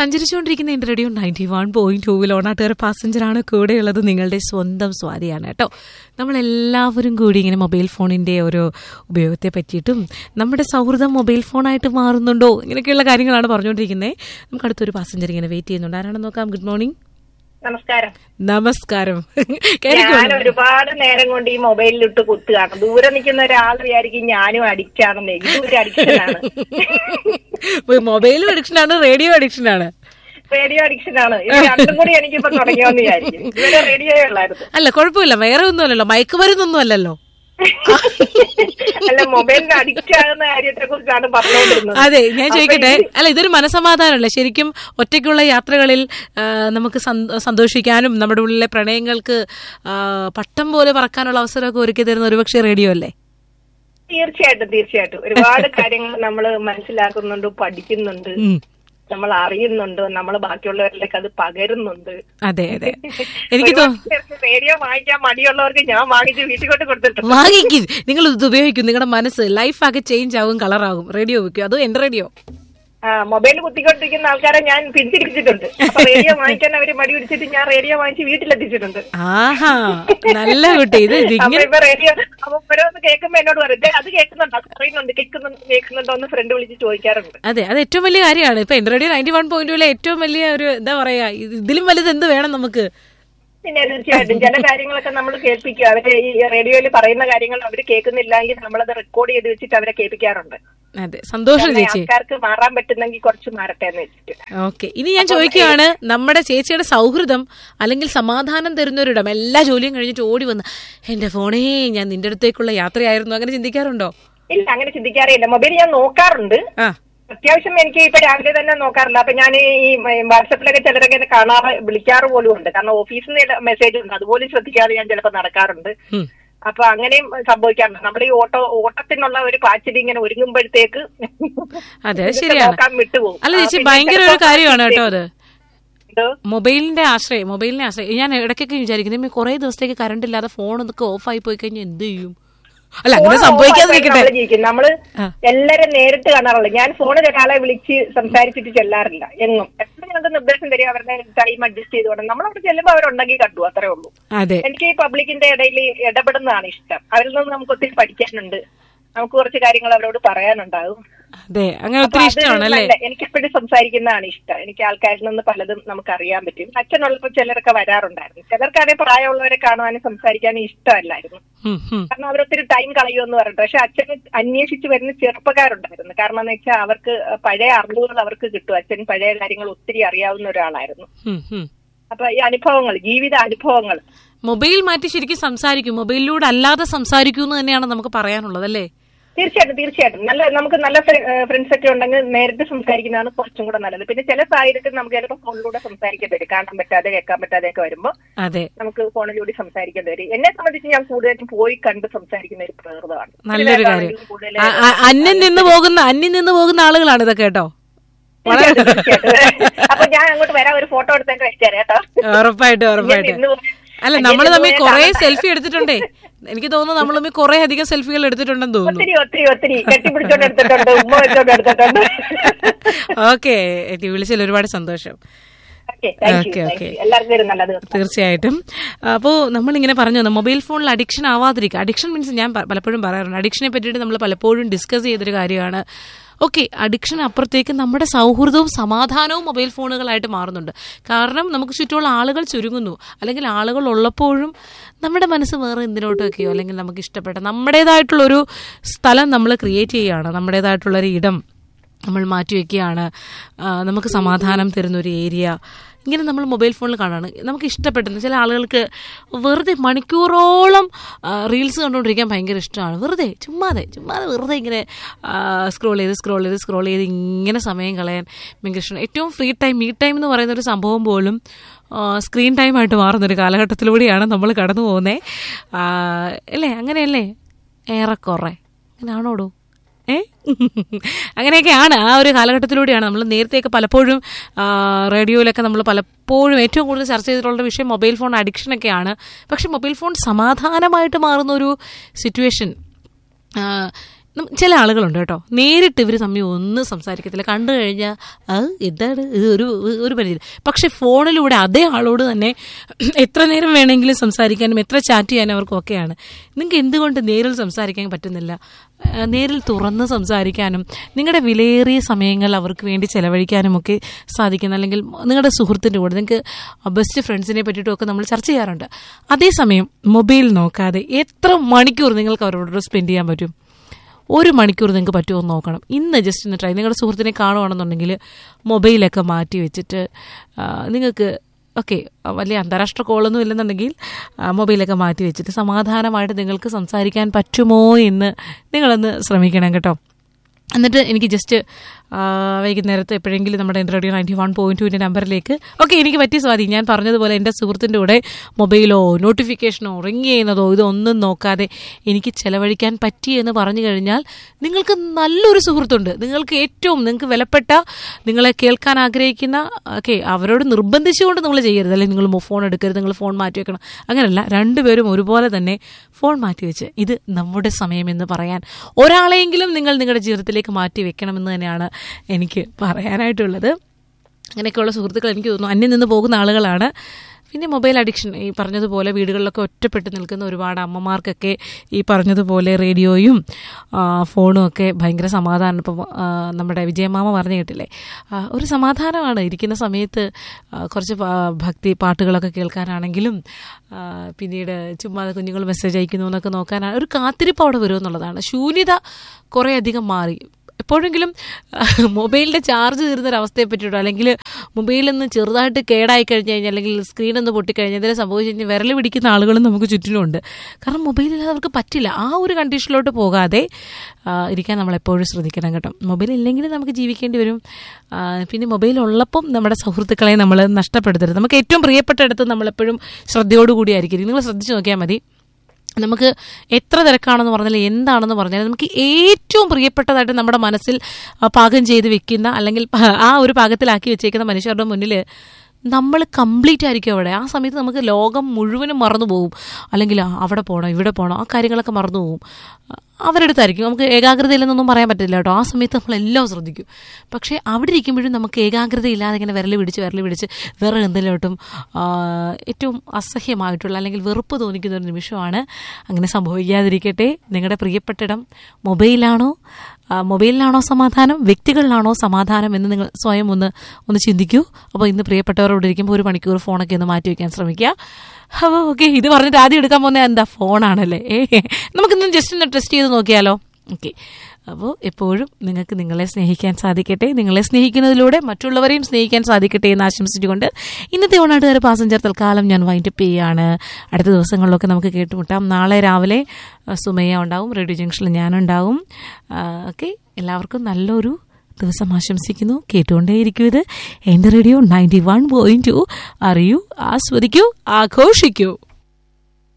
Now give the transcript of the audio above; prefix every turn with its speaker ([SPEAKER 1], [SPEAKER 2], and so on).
[SPEAKER 1] സഞ്ചരിച്ചുകൊണ്ടിരിക്കുന്ന എൻ്റെ radio ninety one point ടൂവിൽ ഓണാട്ടുകാർ പാസഞ്ചറാണ് കൂടെയുള്ളത് നിങ്ങളുടെ സ്വന്തം സ്വാതിയാണ് കേട്ടോ നമ്മളെല്ലാവരും കൂടി ഇങ്ങനെ മൊബൈൽ ഫോണിൻ്റെ ഒരു ഉപയോഗത്തെ പറ്റിയിട്ടും നമ്മുടെ സൗഹൃദം മൊബൈൽ ഫോണായിട്ട് മാറുന്നുണ്ടോ ഇങ്ങനെയൊക്കെയുള്ള കാര്യങ്ങളാണ് പറഞ്ഞുകൊണ്ടിരിക്കുന്നത് നമുക്ക് അടുത്തൊരു പാസഞ്ചർ ഇങ്ങനെ വെയിറ്റ് ചെയ്യുന്നുണ്ട് ആരാണെന്ന് നോക്കാം ഗുഡ് മോർണിംഗ്
[SPEAKER 2] നമസ്കാരം
[SPEAKER 1] നമസ്കാരം
[SPEAKER 2] ഞാൻ
[SPEAKER 1] കേറിക്കോളൂ.
[SPEAKER 2] ഒരുപാട് നേരം കൊണ്ട് ഈ മൊബൈലിലിട്ട് കുത്തുകയാണ് ദൂരെ നിൽക്കുന്ന ഒരാൾ വിചാരിക്കും ഞാനും അഡിക്റ്റ് ആണെന്ന് ഇതും ഒരു അഡിക്ഷൻ ആണ്
[SPEAKER 1] മൊബൈലും അഡിക്ഷൻ ആണ് റേഡിയോ അഡിക്ഷൻ ആണ്
[SPEAKER 2] റേഡിയോ അഡിക്ഷൻ ആണ് ഇത് രണ്ടും കൂടി എനിക്കിപ്പോ തുടങ്ങിയോന്ന് വിചാരിക്കും ഇതുവരെ റേഡിയോ ഉള്ളായിരുന്നു
[SPEAKER 1] അല്ല കുഴപ്പമില്ല വേറെ ഒന്നുമല്ലല്ലോ മയക്കുമരുന്നൊന്നും അല്ലല്ലോ
[SPEAKER 2] അല്ല മൊബൈലിന് അഡിക്റ്റ് ആകുന്ന കാര്യത്തെ കുറിച്ചാണ് പറഞ്ഞുകൊണ്ടിരുന്നത്
[SPEAKER 1] അതെ ഞാൻ
[SPEAKER 2] അപ്പൊ
[SPEAKER 1] ചോദിക്കട്ടെ
[SPEAKER 2] ഇത്
[SPEAKER 1] അല്ല ഇതൊരു മനസമാധാനമല്ലേ ശരിക്കും ഒറ്റയ്ക്കുള്ള യാത്രകളിൽ ആ, നമുക്ക് സന്ത- സന്തോഷിക്കാനും നമ്മുടെ ഉള്ളിലെ പ്രണയങ്ങൾക്ക് ആ, പട്ടം പോലെ പറക്കാനുള്ള അവസരമൊക്കെ ഒരുക്കി തരുന്ന ഒരുപക്ഷെ റേഡിയോ അല്ലേ
[SPEAKER 2] തീർച്ചയായിട്ടും തീർച്ചയായിട്ടും ഒരുപാട് കാര്യങ്ങൾ നമ്മൾ മനസ്സിലാക്കുന്നുണ്ട് പഠിക്കുന്നുണ്ട്
[SPEAKER 1] ഉം.
[SPEAKER 2] നമ്മൾ അറിയുന്നുണ്ട് നമ്മൾ ബാക്കിയുള്ളവരിലേക്ക് അത് പകരുന്നുണ്ട്
[SPEAKER 1] അതെ അതെ എനിക്ക് തോന്നുന്നു
[SPEAKER 2] ഒരുപാട് പേർക്ക് റേഡിയോ വാങ്ങിക്കാൻ മടിയുള്ളവർക്ക് ഞാൻ വാങ്ങിച്ച് വീട്ടിൽ കൊണ്ട് കൊടുത്തിട്ടുണ്ട്
[SPEAKER 1] വാങ്ങിക്കും നിങ്ങൾ ഇത് ഉപയോഗിക്കും നിങ്ങളുടെ മനസ്സ് ലൈഫാകെ ചേഞ്ച് ആകും കളറാകും റേഡിയോ വെക്കും അതും എന്റെ റേഡിയോ
[SPEAKER 2] ആ മൊബൈൽ കുത്തിക്കൊണ്ടിരിക്കുന്ന ആൾക്കാരെ ഞാൻ പിന്തിരിപ്പിച്ചിട്ടുണ്ട് അപ്പൊ റേഡിയോ വാങ്ങിക്കാൻ അവര് മടി പിടിച്ചിട്ട് ഞാൻ റേഡിയോ വാങ്ങിച്ച് വീട്ടിലെത്തിച്ചിട്ടുണ്ട്
[SPEAKER 1] ആഹാ നല്ല കുട്ടി ഇത്
[SPEAKER 2] അപ്പൊ
[SPEAKER 1] ഇങ്ങനെ
[SPEAKER 2] ഇപ്പൊ റേഡിയോ അപ്പൊ ഓരോന്ന് കേൾക്കുമ്പോ എന്നോട് പറയും "ദേ, അത് കേൾക്കുന്നുണ്ടോ അത് അറിയുന്നുണ്ട് കേൾക്കുന്നുണ്ട് കേൾക്കുന്നുണ്ടോ എന്ന് ഫ്രണ്ട് വിളിച്ച് ചോദിക്കാറുണ്ട്
[SPEAKER 1] അതെ അത് ഏറ്റവും വലിയ കാര്യമാണ് ഇപ്പൊ എന്റെ റേഡിയോ നയൻറ്റി വൺ പോയിന്റ് ഏറ്റവും വലിയ ഒരു എന്താ പറയാ ഇത് ഇതിലും വലുത് എന്ത് വേണം നമുക്ക്
[SPEAKER 2] പിന്നെ തീർച്ചയായിട്ടും ചില കാര്യങ്ങളൊക്കെ നമ്മൾ കേൾപ്പിക്കുക അവര് ഈ റേഡിയോയിൽ പറയുന്ന കാര്യങ്ങൾ അവര് കേൾക്കുന്നില്ലെങ്കിൽ നമ്മളത് റെക്കോർഡ് ചെയ്ത് വെച്ചിട്ട് അവരെ കേൾപ്പിക്കാറുണ്ട്
[SPEAKER 1] അതെ സന്തോഷം
[SPEAKER 2] കാരണം
[SPEAKER 1] ചേച്ചി
[SPEAKER 2] ആൾക്കാർക്ക് മാറാൻ പറ്റുന്നെങ്കിൽ കുറച്ച് മാറട്ടെ എന്ന് വെച്ചിട്ട്
[SPEAKER 1] ഓക്കെ ഇനി ഞാൻ ചോദിക്കുകയാണ് നമ്മുടെ ചേച്ചിയുടെ സൗഹൃദം അല്ലെങ്കിൽ സമാധാനം തരുന്നൊരിടം എല്ലാ ജോലിയും കഴിഞ്ഞിട്ട് ഓടി വന്ന് എന്റെ ഫോണേ ഞാൻ നിന്റെ അടുത്തേക്കുള്ള യാത്രയായിരുന്നു അങ്ങനെ ചിന്തിക്കാറുണ്ടോ
[SPEAKER 2] ഇല്ല അങ്ങനെ ചിന്തിക്കാറില്ല മൊബൈൽ ഞാൻ നോക്കാറുണ്ട്
[SPEAKER 1] ആ
[SPEAKER 2] അത്യാവശ്യം എനിക്ക് ഇപ്പൊ രാവിലെ തന്നെ നോക്കാറില്ല അപ്പൊ ഞാൻ ഈ വാട്സപ്പിലൊക്കെ ചിലരൊക്കെ എന്നെ കാണാറ് വിളിക്കാറ് പോലും ഉണ്ട് കാരണം ഓഫീസിൽ നിന്ന് മെസ്സേജ് ഉണ്ട് അതുപോലും ശ്രദ്ധിക്കാതെ ഞാൻ ചിലപ്പോൾ നടക്കാറുണ്ട്
[SPEAKER 1] ഉം.
[SPEAKER 2] അപ്പൊ അങ്ങനെയും സംഭവിക്കാറുണ്ട് നമ്മുടെ ഈ ഓട്ടോ ഓട്ടത്തിനുള്ള ഒരു പാച്ചിൽ ഇങ്ങനെ ഒരുങ്ങുമ്പോഴത്തേക്ക്
[SPEAKER 1] അതെ അത്
[SPEAKER 2] ഇതൊക്കെ
[SPEAKER 1] ശരിയാണ്
[SPEAKER 2] നോക്കാൻ വിട്ടുപോകും
[SPEAKER 1] അല്ല
[SPEAKER 2] ആ,
[SPEAKER 1] ചേച്ചി
[SPEAKER 2] പിന്നെ
[SPEAKER 1] ഭയങ്കര ഒരു
[SPEAKER 2] ചിലപ്പോ
[SPEAKER 1] കാര്യമാണ് കേട്ടോ അത്
[SPEAKER 2] എന്തോ?
[SPEAKER 1] മൊബൈലിന്റെ ആശ്രയം മൊബൈലിനെ ആശ്രയം ഞാൻ ഇടയ്ക്കൊക്കെ വിചാരിക്കുന്നത് കുറെ ദിവസത്തേക്ക് കറണ്ട് ഇല്ലാതെ ഫോൺ ഒന്നൊക്കെ ഓഫ് ആയി പോയി കഴിഞ്ഞാൽ എന്ത് ചെയ്യും അല്ല അങ്ങനെ
[SPEAKER 2] ഫോൺ
[SPEAKER 1] സംഭവിക്കാതിരിക്കട്ടെ
[SPEAKER 2] ഓഫാക്കി നമ്മള് ജീവിക്കും. നമ്മള്
[SPEAKER 1] ആ.
[SPEAKER 2] എല്ലാരും നേരിട്ട് കാണാറുള്ളൂ ഞാൻ ഫോണിൽ ഒരാളെ വിളിച്ച് സംസാരിച്ചിട്ട് ചെല്ലാറില്ല എങ്ങും എപ്പോഴും ഞങ്ങൾക്ക് നിർദ്ദേശം തരിക അവരുടെ ടൈം അഡ്ജസ്റ്റ് ചെയ്ത് വേണം നമ്മളവിടെ ചെല്ലുമ്പോൾ അവരുണ്ടെങ്കിൽ കണ്ടു അത്രേ ഉള്ളൂ
[SPEAKER 1] അതെ
[SPEAKER 2] എനിക്ക് ഈ പബ്ലിക്കിന്റെ ഇടയിൽ ഇടപെടുന്നതാണ് ഇഷ്ടം അവരിൽ നിന്ന് നമുക്ക് ഒത്തിരി പഠിക്കാനുണ്ട് നമുക്ക് കുറച്ച് കാര്യങ്ങൾ അവരോട് പറയാനുണ്ടാകും
[SPEAKER 1] അതെ അങ്ങനെ
[SPEAKER 2] അപ്പൊ
[SPEAKER 1] ഒത്തിരി
[SPEAKER 2] അത്
[SPEAKER 1] ഇഷ്ടമാണ് അല്ലേ
[SPEAKER 2] നല്ല- എനിക്ക് എപ്പോഴും സംസാരിക്കുന്നതാണ് ഇഷ്ടം എനിക്ക് ആൾക്കാരിൽ നിന്ന് പലതും നമുക്ക് അറിയാൻ പറ്റും അച്ഛനുള്ളപ്പോൾ ചിലരൊക്കെ വരാറുണ്ടായിരുന്നു ചിലർക്കാണെങ്കിൽ പ്രായമുള്ളവരെ കാണുവാനും സംസാരിക്കാനും ഇഷ്ടമല്ലായിരുന്നു
[SPEAKER 1] ഉം, ഉം.
[SPEAKER 2] കാരണം അവരൊത്തിരി ടൈം കളയുമെന്ന് പറഞ്ഞിട്ട് പക്ഷെ അച്ഛന് അന്വേഷിച്ച് വരുന്ന ചെറുപ്പക്കാരുണ്ടായിരുന്നു കാരണം എന്ന് വെച്ചാൽ അവർക്ക് പഴയ അറിവുകൾ അവർക്ക് കിട്ടും അച്ഛൻ പഴയ കാര്യങ്ങൾ ഒത്തിരി അറിയാവുന്ന ഒരാളായിരുന്നു
[SPEAKER 1] ഉം, ഉം.
[SPEAKER 2] അപ്പൊ ഈ അനുഭവങ്ങൾ ജീവിത അനുഭവങ്ങൾ
[SPEAKER 1] മൊബൈൽ മാറ്റി ശരിക്കും സംസാരിക്കും മൊബൈലിലൂടെ അല്ലാതെ സംസാരിക്കൂ എന്ന് തന്നെയാണ് നമുക്ക് പറയാനുള്ളത് അല്ലേ
[SPEAKER 2] തീർച്ചയായിട്ടും തീർച്ചയായിട്ടും നല്ല നമുക്ക് നല്ല ഫ്രണ്ട്സ് ഒക്കെ ഉണ്ടെങ്കിൽ നേരിട്ട് സംസാരിക്കുന്നതാണ് കുറച്ചും കൂടെ നല്ലത് പിന്നെ ചില സാഹചര്യത്തിൽ നമുക്ക് ചിലപ്പോൾ ഫോണിലൂടെ സംസാരിക്കേണ്ടി വരും കാണാൻ പറ്റാതെ കേൾക്കാൻ പറ്റാതെ ഒക്കെ വരുമ്പോൾ
[SPEAKER 1] അതെ
[SPEAKER 2] നമുക്ക് ഫോണിലൂടെ സംസാരിക്കേണ്ടി വരും എന്നെ സംബന്ധിച്ച് ഞാൻ കൂടുതലായിട്ടും പോയി കണ്ട് സംസാരിക്കുന്ന ഒരു പ്രകൃതമാണ്
[SPEAKER 1] നല്ലൊരു കാര്യം
[SPEAKER 2] ഇതിനകത്താണെങ്കിലും കൂടുതൽ
[SPEAKER 1] ആ, ആ, അന്യം നിന്ന് പോകുന്ന അന്യം നിന്ന് പോകുന്ന ആളുകളാണ് ഇതൊക്കെ കേട്ടോ
[SPEAKER 2] തീർച്ചയായിട്ടും, തീർച്ചയായിട്ടും. അപ്പൊ ഞാൻ അങ്ങോട്ട് വരാൻ ഒരു ഫോട്ടോ എടുത്തേക്ക് വെച്ചേരാ കേട്ടോ
[SPEAKER 1] ഉറപ്പായിട്ടും ഉറപ്പായിട്ടും
[SPEAKER 2] ഇന്ന് പോയി-
[SPEAKER 1] അല്ല
[SPEAKER 2] ഇന്ന്
[SPEAKER 1] നമ്മൾ തമ്മിൽ
[SPEAKER 2] പോയി
[SPEAKER 1] കുറെ
[SPEAKER 2] കാണണ്ട.
[SPEAKER 1] സെൽഫി എടുത്തിട്ടുണ്ടേ എനിക്ക് തോന്നുന്നു നമ്മൾ തമ്മിൽ കുറെ അധികം സെൽഫികൾ എടുത്തിട്ടുണ്ടെന്ന് തോന്നുന്നു
[SPEAKER 2] ഒത്തിരി ഒത്തിരി ഒത്തിരി കെട്ടിപ്പിടിച്ചോണ്ട് എടുത്തിട്ടുണ്ട് ഉമ്മ വെച്ചോണ്ട് എടുത്തിട്ടുണ്ട്
[SPEAKER 1] ഓക്കെ വിളിച്ചതിൽ ഒരുപാട് സന്തോഷം
[SPEAKER 2] okay thank you
[SPEAKER 1] Okay,
[SPEAKER 2] thank
[SPEAKER 1] okay.
[SPEAKER 2] You എല്ലാവർക്കും ഒരു നല്ല ദിവസം
[SPEAKER 1] തീർച്ചയായിട്ടും അപ്പോൾ നമ്മളിങ്ങനെ പറഞ്ഞു വന്നു മൊബൈൽ ഫോണിൽ അഡിക്ഷൻ ആവാതിരിക്കുക അഡിക്ഷൻ മീൻസ് ഞാൻ പ- പലപ്പോഴും പറയാറുണ്ട് അഡിക്ഷനെ പറ്റിയിട്ട് നമ്മൾ പലപ്പോഴും ഡിസ്കസ് ചെയ്തൊരു കാര്യമാണ് ഓക്കെ അഡിക്ഷൻ അപ്പുറത്തേക്ക് നമ്മുടെ സൗഹൃദവും സമാധാനവും മൊബൈൽ ഫോണുകളായിട്ട് മാറുന്നുണ്ട് കാരണം നമുക്ക് ചുറ്റുമുള്ള ആളുകൾ ചുരുങ്ങുന്നു അല്ലെങ്കിൽ ആളുകൾ ഉള്ളപ്പോഴും നമ്മുടെ മനസ്സ് വേറെ എന്തിനോട്ടൊക്കെയോ അല്ലെങ്കിൽ നമുക്ക് ഇഷ്ടപ്പെട്ട നമ്മുടേതായിട്ടുള്ളൊരു സ്ഥലം നമ്മൾ ക്രിയേറ്റ് ചെയ്യുകയാണ് നമ്മുടേതായിട്ടുള്ളൊരു ഇടം നമ്മൾ മാറ്റിവെക്കുകയാണ് ആ, നമുക്ക് സമാധാനം തരുന്ന ഒരു ഏരിയ ഇങ്ങനെ നമ്മൾ മൊബൈൽ ഫോണിൽ കാണുകയാണ് നമുക്ക് ഇഷ്ടപ്പെടുന്ന ചില ആളുകൾക്ക് വെറുതെ മണിക്കൂറോളം റീൽസ് കണ്ടുകൊണ്ടിരിക്കാൻ ഭയങ്കര ഇഷ്ടമാണ് വെറുതെ ചുമ്മാതെ ചുമ്മാതെ വെറുതെ ഇങ്ങനെ സ്ക്രോൾ ചെയ്ത് സ്ക്രോൾ ചെയ്ത് സ്ക്രോൾ ചെയ്ത് ഇങ്ങനെ സമയം കളയാൻ ഭയങ്കര ഇഷ്ടമാണ് ഏറ്റവും ഫ്രീ ടൈം മീ ടൈം എന്ന് പറയുന്ന ഒരു സംഭവം പോലും സ്ക്രീൻ ടൈമായിട്ട് മാറുന്നൊരു കാലഘട്ടത്തിലൂടെയാണ് നമ്മൾ കടന്നു പോകുന്നത് അല്ലേ അങ്ങനെയല്ലേ ഏറെക്കുറെ അങ്ങനെയാണോടോ ഏ അങ്ങനെയൊക്കെയാണ് ആ ഒരു കാലഘട്ടത്തിലൂടെയാണ് നമ്മൾ നേരത്തെയൊക്കെ പലപ്പോഴും ആ, റേഡിയോയിലൊക്കെ നമ്മൾ പലപ്പോഴും ഏറ്റവും കൂടുതൽ ചർച്ച ചെയ്തിട്ടുള്ള വിഷയം മൊബൈൽ ഫോൺ അഡിക്ഷനൊക്കെയാണ് പക്ഷെ മൊബൈൽ ഫോൺ സമാധാനമായിട്ട് മാറുന്ന ഒരു സിറ്റുവേഷൻ നം- ചില ആളുകളുണ്ട് കേട്ടോ നേരിട്ട് ഇവർ തമ്മിൽ ഒന്നും സംസാരിക്കത്തില്ല കണ്ടു കഴിഞ്ഞാൽ അത് എന്താണ് ഇത് ഒരു ഒരു പരിധി പക്ഷെ ഫോണിലൂടെ അതേ ആളോട് തന്നെ എത്ര നേരം വേണമെങ്കിലും സംസാരിക്കാനും എത്ര ചാറ്റ് ചെയ്യാനും അവർക്ക് ഒക്കെയാണ് നിങ്ങൾക്ക് എന്തുകൊണ്ട് നേരിൽ സംസാരിക്കാൻ പറ്റുന്നില്ല ആ, നേരിൽ തുറന്ന് സംസാരിക്കാനും നിങ്ങളുടെ വിലയേറിയ സമയങ്ങൾ അവർക്ക് വേണ്ടി ചെലവഴിക്കാനും ഒക്കെ സാധിക്കുന്ന അല്ലെങ്കിൽ നിങ്ങളുടെ സുഹൃത്തിൻ്റെ കൂടെ നിങ്ങൾക്ക് ബെസ്റ്റ് ഫ്രണ്ട്സിനെ പറ്റിയിട്ടും ഒക്കെ നമ്മൾ ചർച്ച ചെയ്യാറുണ്ട് അതേസമയം മൊബൈൽ നോക്കാതെ എത്ര മണിക്കൂർ നിങ്ങൾക്ക് അവരോട് സ്പെൻഡ് ചെയ്യാൻ പറ്റും ഒരു മണിക്കൂർ നിങ്ങൾക്ക് പറ്റുമോ എന്ന് നോക്കണം ഇന്ന് ജസ്റ്റ് ഒന്ന് ട്രൈ നിങ്ങളുടെ സുഹൃത്തിനെ കാണുവാണെന്നുണ്ടെങ്കിൽ മൊബൈലൊക്കെ മാറ്റി വെച്ചിട്ട് ആ, നിങ്ങൾക്ക് ഓക്കെ വലിയ അന്താരാഷ്ട്ര കോളൊന്നും ഇല്ലെന്നുണ്ടെങ്കിൽ ആ, മൊബൈലൊക്കെ മാറ്റി വെച്ചിട്ട് സമാധാനമായിട്ട് നിങ്ങൾക്ക് സംസാരിക്കാൻ പറ്റുമോ എന്ന് നിങ്ങളൊന്ന് ശ്രമിക്കണം കേട്ടോ എന്നിട്ട് എനിക്ക് ജസ്റ്റ് വൈകുന്നേരത്ത് എപ്പോഴെങ്കിലും നമ്മുടെ റേഡിയോ നയൻറ്റി വൺ പോയിന്റ് ടുവിൻ്റെ നമ്പറിലേക്ക് ഓക്കെ എനിക്ക് പറ്റിയ സ്വാധീനം ഞാൻ പറഞ്ഞതുപോലെ എൻ്റെ സുഹൃത്തിൻ്റെ കൂടെ മൊബൈലോ നോട്ടിഫിക്കേഷനോ റിങ് ചെയ്യുന്നതോ ഇതൊന്നും നോക്കാതെ എനിക്ക് ചെലവഴിക്കാൻ പറ്റി എന്ന് പറഞ്ഞു കഴിഞ്ഞാൽ നിങ്ങൾക്ക് നല്ലൊരു സുഹൃത്തുണ്ട് നിങ്ങൾക്ക് ഏറ്റവും നിങ്ങൾക്ക് വിലപ്പെട്ട നിങ്ങളെ കേൾക്കാൻ ആഗ്രഹിക്കുന്ന ഓക്കെ അവരോട് നിർബന്ധിച്ചുകൊണ്ട് നിങ്ങൾ ചെയ്യരുത് അല്ലെങ്കിൽ നിങ്ങൾ ഫോൺ എടുക്കരുത് നിങ്ങൾ ഫോൺ മാറ്റി വെക്കണം അങ്ങനെയല്ല രണ്ടുപേരും ഒരുപോലെ തന്നെ ഫോൺ മാറ്റി വെച്ച് ഇത് നമ്മുടെ സമയമെന്ന് പറയാൻ ഒരാളെയെങ്കിലും നിങ്ങൾ നിങ്ങളുടെ ജീവിതത്തിലേക്ക് മാറ്റി വെക്കണമെന്ന് തന്നെയാണ് എനിക്ക് പറയാനായിട്ടുള്ളത് അങ്ങനെയൊക്കെയുള്ള സുഹൃത്തുക്കൾ എനിക്ക് തോന്നുന്നു അന്യം നിന്ന് പോകുന്ന ആളുകളാണ് പിന്നെ മൊബൈൽ അഡിക്ഷൻ ഈ പറഞ്ഞതുപോലെ വീടുകളിലൊക്കെ ഒറ്റപ്പെട്ട് നിൽക്കുന്ന ഒരുപാട് അമ്മമാർക്കൊക്കെ ഈ പറഞ്ഞതുപോലെ റേഡിയോയും ആ, ഫോണും ഒക്കെ ഭയങ്കര സമാധാനം ഇപ്പം ആ, നമ്മുടെ വിജയമാമ പറഞ്ഞു കേട്ടില്ലേ ആ, ഒരു സമാധാനമാണ് ഇരിക്കുന്ന സമയത്ത് ആ, കുറച്ച് പാ- ഭക്തി പാട്ടുകളൊക്കെ കേൾക്കാനാണെങ്കിലും ആ, പിന്നീട് ചുമ്മാ കുഞ്ഞുങ്ങൾ മെസ്സേജ് അയക്കുന്നു എന്നൊക്കെ നോക്കാനാണ് ഒരു കാത്തിരിപ്പ് അവിടെ വരുമെന്നുള്ളതാണ് ശൂന്യത കുറേ അധികം മാറി എപ്പോഴെങ്കിലും മൊബൈലിൻ്റെ ചാർജ് തീരുന്നൊരവസ്ഥയെ പറ്റിയിട്ടോ അല്ലെങ്കിൽ മൊബൈലൊന്ന് ചെറുതായിട്ട് കേടായി കഴിഞ്ഞ് കഴിഞ്ഞാൽ അല്ലെങ്കിൽ സ്ക്രീൻ ഒന്ന് പൊട്ടിക്കഴിഞ്ഞാൽ എന്തെങ്കിലും സംഭവിച്ചു കഴിഞ്ഞാൽ വിരൽ പിടിക്കുന്ന ആളുകളും നമുക്ക് ചുറ്റിനുമുണ്ട് കാരണം മൊബൈലില്ലാതെ അവർക്ക് പറ്റില്ല ആ ഒരു കണ്ടീഷനിലോട്ട് പോകാതെ ആ, ഇരിക്കാൻ നമ്മൾ എപ്പോഴും ശ്രദ്ധിക്കണം കേട്ടോ മൊബൈൽ ഇല്ലെങ്കിൽ നമുക്ക് ജീവിക്കേണ്ടി വരും ആ, പിന്നെ മൊബൈൽ ഉള്ളപ്പം നമ്മുടെ സുഹൃത്തുക്കളെ നമ്മൾ നഷ്ടപ്പെടുത്തരുത് നമുക്ക് ഏറ്റവും പ്രിയപ്പെട്ട നമ്മളെപ്പോഴും ശ്രദ്ധയോടുകൂടി ആയിരിക്കും നിങ്ങൾ ശ്രദ്ധിച്ചു നോക്കിയാൽ മതി നമുക്ക് എത്ര തിരക്കാണെന്ന് പറഞ്ഞാൽ എന്താണെന്ന് പറഞ്ഞാൽ നമുക്ക് ഏറ്റവും പ്രിയപ്പെട്ടതായിട്ട് നമ്മുടെ മനസ്സിൽ ആ, പാകം ചെയ്ത് വെക്കുന്ന അല്ലെങ്കിൽ പ- ആ ഒരു പാകത്തിലാക്കി വെച്ചേക്കുന്ന മനുഷ്യരുടെ മുന്നിൽ നമ്മൾ കംപ്ലീറ്റ് ആയിരിക്കും അവിടെ ആ സമയത്ത് നമുക്ക് ലോകം മുഴുവനും മറന്നു പോകും അല്ലെങ്കിൽ ആ, അവിടെ പോകണം ഇവിടെ പോകണം ആ കാര്യങ്ങളൊക്കെ മറന്നു പോകും അവരുടെ അടുത്തായിരിക്കും നമുക്ക് ഏകാഗ്രതയില്ലെന്നൊന്നും പറയാൻ പറ്റില്ല കേട്ടോ ആ സമയത്ത് നമ്മളെല്ലാം ശ്രദ്ധിക്കും പക്ഷേ അവിടെ ഇരിക്കുമ്പോഴും നമുക്ക് ഏകാഗ്രതയില്ലാതെ ഇങ്ങനെ വിരൽ പിടിച്ച് വിരൽ പിടിച്ച് വേറെ എന്തെങ്കിലോട്ടും ഏറ്റവും അസഹ്യമായിട്ടുള്ള അല്ലെങ്കിൽ വെറുപ്പ് തോന്നിക്കുന്ന ഒരു നിമിഷമാണ് അങ്ങനെ സംഭവിക്കാതിരിക്കട്ടെ നിങ്ങളുടെ പ്രിയപ്പെട്ടിടം മൊബൈലാണോ ആ, മൊബൈലിലാണോ സമാധാനം വ്യക്തികളിലാണോ സമാധാനം എന്ന് നിങ്ങൾ സ്വയം ഒന്ന് ഒന്ന് ചിന്തിക്കൂ അപ്പോൾ ഇന്ന് പ്രിയപ്പെട്ടവരോട് ഇരിക്കുമ്പോൾ ഒരു മണിക്കൂർ ഫോണൊക്കെ ഒന്ന് മാറ്റി വയ്ക്കാൻ ശ്രമിക്കുക അപ്പോൾ ഓക്കെ ഇത് പറഞ്ഞിട്ട് ആദ്യം എടുക്കാൻ പോകുന്നത് എന്താ ഫോണാണല്ലേ ഏ നമുക്കിന്ന് ജസ്റ്റ് ഒന്ന് ടെസ്റ്റ് ചെയ്ത് നോക്കിയാലോ ഓക്കെ അപ്പോൾ എപ്പോഴും നിങ്ങൾക്ക് നിങ്ങളെ സ്നേഹിക്കാൻ സാധിക്കട്ടെ നിങ്ങളെ സ്നേഹിക്കുന്നതിലൂടെ മറ്റുള്ളവരെയും സ്നേഹിക്കാൻ സാധിക്കട്ടെ എന്ന് ആശംസിച്ചുകൊണ്ട് ഇന്നത്തെ ഓണാട്ടുകാർ പാസഞ്ചർ തൽക്കാലം ഞാൻ വൈൻഡപ്പ് ചെയ്യുകയാണ് അടുത്ത ദിവസങ്ങളിലൊക്കെ നമുക്ക് കേട്ടുമുട്ടാം നാളെ രാവിലെ ആ, സുമയ്യ ഉണ്ടാവും റേഡിയോ ജംഗ്ഷനിൽ ഞാനുണ്ടാവും ഓക്കെ എല്ലാവർക്കും നല്ലൊരു ദിവസം ആശംസിക്കുന്നു കേട്ടുകൊണ്ടേയിരിക്കും ഇത് എൻ്റെ radio ninety one point two അറിയൂ ആസ്വദിക്കൂ ആഘോഷിക്കൂ